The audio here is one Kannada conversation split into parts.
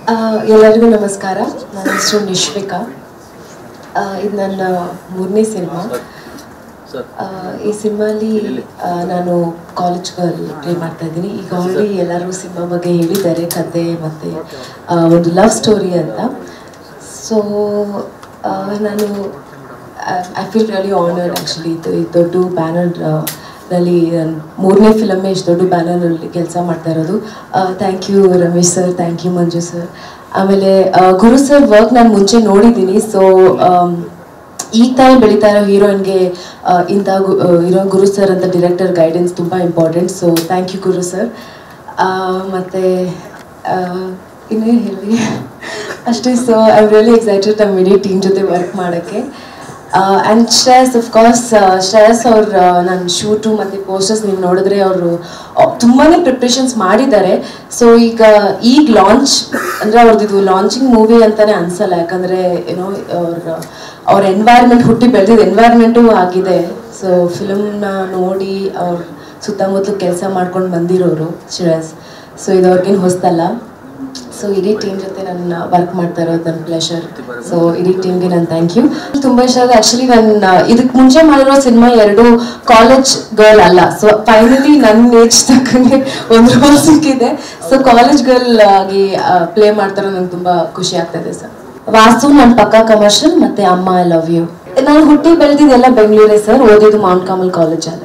ಆ, ಎಲ್ಲರಿಗೂ ನಮಸ್ಕಾರ ನನ್ನ ಹೆಸರು ನಿಶ್ವಿಕಾ ಆ, ಇದು ನನ್ನ ಮೂರನೇ ಸಿನಿಮಾ ಆ, ಈ ಸಿನಿಮಾಲಿ ಆ, ನಾನು ಕಾಲೇಜ್ ಗರ್ಲ್ ಪ್ಲೇ ಮಾಡ್ತಾ ಇದ್ದೀನಿ ಈಗ ಆಲ್ರೆಡಿ ಎಲ್ಲರೂ ಸಿನಿಮಾ ಬಗ್ಗೆ ಹೇಳಿದ್ದಾರೆ ಕತೆ ಮತ್ತು ಆ, ಒಂದು ಲವ್ ಸ್ಟೋರಿ ಅಂತ ಸೊ ನಾನು I feel really honoured actually ಇದು ಈ ದೊಡ್ಡ ಬ್ಯಾನರ್ ನಲ್ಲಿ ನಾನು ಮೂರನೇ ಫಿಲಮ್ಮೇ ಇಷ್ಟು ದೊಡ್ಡ ಬ್ಯಾನರ್ನಲ್ಲಿ ಕೆಲಸ ಮಾಡ್ತಾ ಇರೋದು thank you Ramesh sir thank you Manju sir ಆಮೇಲೆ ಆ, ಗುರು ಸರ್ ವರ್ಕ್ ನಾನು ಮುಂಚೆ ನೋಡಿದ್ದೀನಿ ಸೊ ಈಗ ತಾನೇ ಬೆಳೀತಾ ಇರೋ ಹೀರೋಯಿನ್ಗೆ ಇಂಥ ಇರೋ ಗುರು ಸರ್ ಅಂತ ಡೈರೆಕ್ಟರ್ ಗೈಡೆನ್ಸ್ ತುಂಬ important so thank you Guru sir ಮತ್ತು ಇನ್ನೇನು ಹೇಳಿ ಅಷ್ಟೇ ಸೊ ಐ ರಿಯಲಿ ಎಕ್ಸೈಟೆಡ್ ನಮ್ಮ ಇಡೀ ಟೀಮ್ ಜೊತೆ ವರ್ಕ್ ಮಾಡೋಕ್ಕೆ and Shreyas of course Shreyas ಅವ್ರ ನನ್ನ ಶೂಟು ಮತ್ತು ಪೋಸ್ಟರ್ಸ್ ನೀವು ನೋಡಿದ್ರೆ ಅವರು ತುಂಬಾ ಪ್ರಿಪ್ರೇಷನ್ಸ್ ಮಾಡಿದ್ದಾರೆ ಸೊ ಈಗ ಈಗ ಲಾಂಚ್ ಅಂದರೆ ಅವ್ರದ್ದು ಇದು ಲಾಂಚಿಂಗ್ ಮೂವಿ ಅಂತಲೇ ಅನ್ಸಲ್ಲ ಯಾಕಂದರೆ ಏನೋ ಅವ್ರ ಅವ್ರ ಎನ್ವೈರ್ಮೆಂಟ್ ಹುಟ್ಟಿ ಬೆಳೆದಿದ್ದ ಎನ್ವೈರ್ಮೆಂಟು ಆಗಿದೆ ಸೊ ಫಿಲಮ್ನ ನೋಡಿ ಅವ್ರ ಸುತ್ತಮುತ್ತಲು ಕೆಲಸ ಮಾಡ್ಕೊಂಡು ಬಂದಿರೋರು ಶ್ರೇಯಸ್ ಸೊ ಇದು ಅವ್ರಿಗೇನು ಹೊಸ್ತಲ್ಲ ಸೊ ಇಡೀ ಟೀಮ್ ಜೊತೆ ನನ್ನ ವರ್ಕ್ ಮಾಡ್ತಾ ಇರೋದು ನನ್ನ ಪ್ಲೆಷರ್ ಸೊ ಇಡೀ ಟೀಮ್ಗೆ ನಾನು ಥ್ಯಾಂಕ್ ಯು ತುಂಬ ಇಷ್ಟ ಆಗಿದೆ ಆ್ಯಕ್ಚುಲಿ ನನ್ನ ಇದಕ್ಕೆ ಮುಂಚೆ ಮಾಡಿರೋ ಸಿನಿಮಾ ಎರಡು ಕಾಲೇಜ್ ಗರ್ಲ್ ಅಲ್ಲ ಸೊ ಫೈನಲಿ ನನ್ನ ಏಜ್ ತಕ್ಕಂಗೆ ಒಂದು ರೋಲ್ ಸಿಕ್ಕಿದೆ ಸೊ ಕಾಲೇಜ್ ಗರ್ಲ್ ಆಗಿ ಪ್ಲೇ ಮಾಡ್ತಾರೋ ನಂಗೆ ತುಂಬ ಖುಷಿ ಆಗ್ತದೆ ಸರ್ ವಾಸು ನನ್ನ ಪಕ್ಕ ಕಮರ್ಷಿಯಲ್ ಮತ್ತೆ ಅಮ್ಮ ಐ ಲವ್ ಯು ನಾನು ಹುಟ್ಟಿ ಬೆಳೆದಿದ್ದೆಲ್ಲ ಬೆಂಗಳೂರೇ ಸರ್ ಓದಿದ್ದು ಮೌಂಟ್ ಕಾಮಲ್ ಕಾಲೇಜಲ್ಲಿ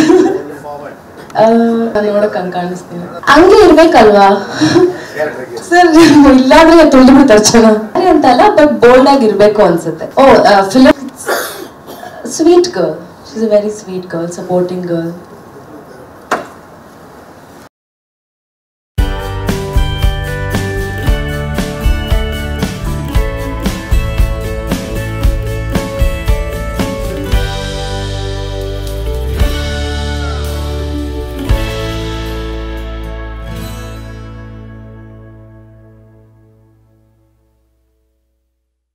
ನೋಡಕ್ ಹಂಗ್ ಕಾಣಿಸ್ತೀನಿ ಹಂಗೆ ಇರ್ಬೇಕಲ್ವಾ ಸರ್ ಇಲ್ಲಾಂದ್ರೆ ತುಳಿದು ಬಿಡ್ತಾರೆ ಚೆನ್ನಾಗಿ ಅಂತಲ್ಲ ಬಟ್ ಬೋಲ್ಡ್ ಆಗಿ ಇರ್ಬೇಕು ಅನ್ಸುತ್ತೆ ಓ film sweet girl is a very sweet girl supporting girl